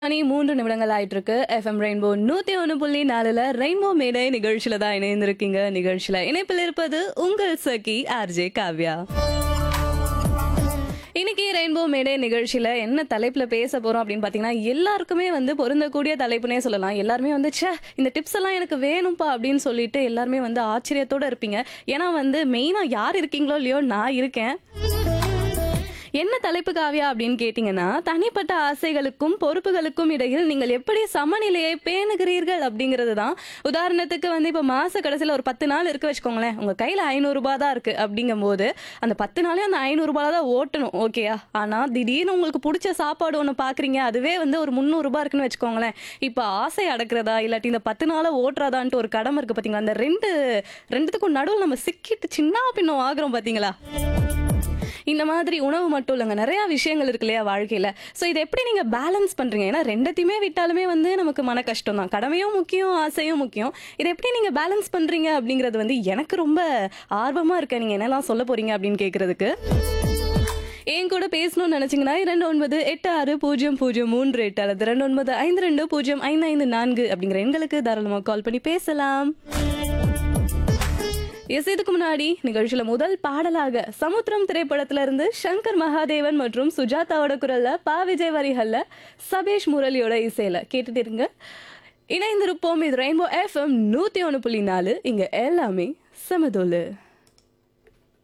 மணி மூன்று நிமிடங்கள் ஆயிட்டு இருக்கு எஃப்எம் ரெயின்போ நூத்தி ஒன்று புள்ளி நாலுல ரெயின்போ மேடை நிகழ்ச்சியில தான் இணைந்திருக்கீங்க நிகழ்ச்சியில இணைப்பில் இருப்பது உங்கள் சகி ஆர்ஜே காவ்யா இன்னைக்கு ரெயின்போ மேடை நிகழ்ச்சியில என்ன தலைப்புல பேச போறோம் அப்படின்னு பாத்தீங்கன்னா எல்லாருக்குமே வந்து பொருந்தக்கூடிய தலைப்புனே சொல்லலாம் எல்லாருமே வந்து ச்சே இந்த டிப்ஸ் எல்லாம் எனக்கு வேணும்ப்பா அப்படின்னு சொல்லிட்டு எல்லாருமே வந்து ஆச்சரியத்தோட இருப்பீங்க ஏன்னா வந்து மெயினா யார் இருக்கீங்களோ இல்லையோ நான் இருக்கேன் என்ன தலைப்பு காவியா அப்படின்னு கேட்டீங்கன்னா தனிப்பட்ட ஆசைகளுக்கும் பொறுப்புகளுக்கும் இடையில் நீங்கள் எப்படி சமநிலையை பேணுகிறீர்கள் அப்படிங்கிறது தான் உதாரணத்துக்கு வந்து இப்போ மாச கடைசியில் ஒரு பத்து நாள் இருக்கு வச்சுக்கோங்களேன் உங்க கையில ஐநூறு ரூபாய் தான் இருக்கு அப்படிங்கும்போது அந்த பத்து நாளே அந்த ஐநூறு ரூபாய் தான் ஓட்டணும் ஓகேயா ஆனா திடீர்னு உங்களுக்கு பிடிச்ச சாப்பாடு ஒன்று பாக்குறீங்க அதுவே வந்து ஒரு முந்நூறு ரூபாய் இருக்குன்னு வச்சுக்கோங்களேன் இப்போ ஆசை அடக்கிறதா இல்லாட்டி இந்த பத்து நாளை ஓட்டுறதான்ட்டு ஒரு கடமை இருக்கு பாத்தீங்களா அந்த ரெண்டு ரெண்டுத்துக்கும் நடுவில் நம்ம சிக்கிட்டு சின்ன பின்னம் ஆகுறோம் பாத்தீங்களா இந்த மாதிரி உணவு மட்டும் இல்லைங்க நிறைய விஷயங்கள் இருக்கு இல்லையா வாழ்க்கையில ஸோ இதை எப்படி நீங்க பேலன்ஸ் பண்றீங்க ஏன்னா ரெண்டத்தையுமே விட்டாலுமே வந்து நமக்கு மன கஷ்டம் தான் கடமையும் முக்கியம் ஆசையும் முக்கியம் இதை எப்படி நீங்க பேலன்ஸ் பண்றீங்க அப்படிங்கிறது வந்து எனக்கு ரொம்ப ஆர்வமா இருக்கு நீங்க என்னெல்லாம் சொல்ல போறீங்க அப்படின்னு கேட்கறதுக்கு என் கூட பேசணும்னு நினைச்சீங்கன்னா இரண்டு ஒன்பது எட்டு ஆறு பூஜ்ஜியம் பூஜ்ஜியம் மூன்று எட்டு அல்லது ரெண்டு ஒன்பது ஐந்து ரெண்டு பூஜ்ஜியம் ஐந்து ஐந்து நான்கு அப்படிங்கிற எண்களுக்கு தாராளமாக கால் பண்ணி பேசலாம் எஸ் இதுக்கு முன்னாடி நிகழ்ச்சியில முதல் பாடலாக சமுத்திரம் திரைப்படத்துல இருந்து சங்கர் மகாதேவன் மற்றும் சுஜாதாவோட குரல்ல பா விஜய் வரிகள்ல சபேஷ் முரளியோட இசையில கேட்டுட்டு இருங்க இணைந்திருப்போம் இது ரெயின்போ எஃப்எம் நூத்தி ஒன்று புள்ளி நாலு இங்க எல்லாமே சமதோலு